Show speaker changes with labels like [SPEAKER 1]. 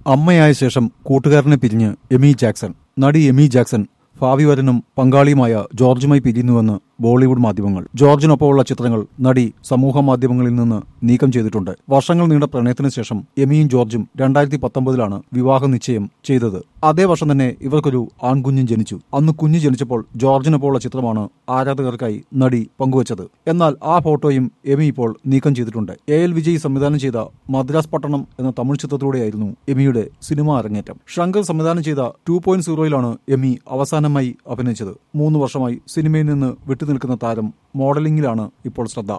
[SPEAKER 1] അമ്മയായ ശേഷം കൂട്ടുകാരനെ പിരിഞ്ഞ് എമി ജാക്സൺ നടി എമി ജാക്സൺ ഭാവി വരനും പങ്കാളിയുമായ ജോർജുമായി പിരിയുന്നുവെന്ന് ബോളിവുഡ് മാധ്യമങ്ങൾ ജോർജിനൊപ്പമുള്ള ചിത്രങ്ങൾ നടി സമൂഹ മാധ്യമങ്ങളിൽ നിന്ന് നീക്കം ചെയ്തിട്ടുണ്ട് വർഷങ്ങൾ നീണ്ട പ്രണയത്തിന് ശേഷം എമിയും ജോർജും രണ്ടായിരത്തി പത്തൊമ്പതിലാണ് വിവാഹ നിശ്ചയം ചെയ്തത് അതേ വർഷം തന്നെ ഇവർക്കൊരു ആൺകുഞ്ഞും ജനിച്ചു അന്ന് കുഞ്ഞ് ജനിച്ചപ്പോൾ ജോർജിനൊപ്പമുള്ള ചിത്രമാണ് ആരാധകർക്കായി നടി പങ്കുവച്ചത് എന്നാൽ ആ ഫോട്ടോയും എമി ഇപ്പോൾ നീക്കം ചെയ്തിട്ടുണ്ട് എ എൽ വിജയ് സംവിധാനം ചെയ്ത മദ്രാസ് പട്ടണം എന്ന തമിഴ് ചിത്രത്തിലൂടെയായിരുന്നു എമിയുടെ സിനിമാ അരങ്ങേറ്റം ശങ്കർ സംവിധാനം ചെയ്ത ടു പോയിന്റ് സീറോയിലാണ് എമി അവസാനമായി അഭിനയിച്ചത് മൂന്ന് വർഷമായി സിനിമയിൽ നിന്ന് വിട്ടുനിൽക്കുന്ന താരം മോഡലിംഗിലാണ് ഇപ്പോൾ ശ്രദ്ധ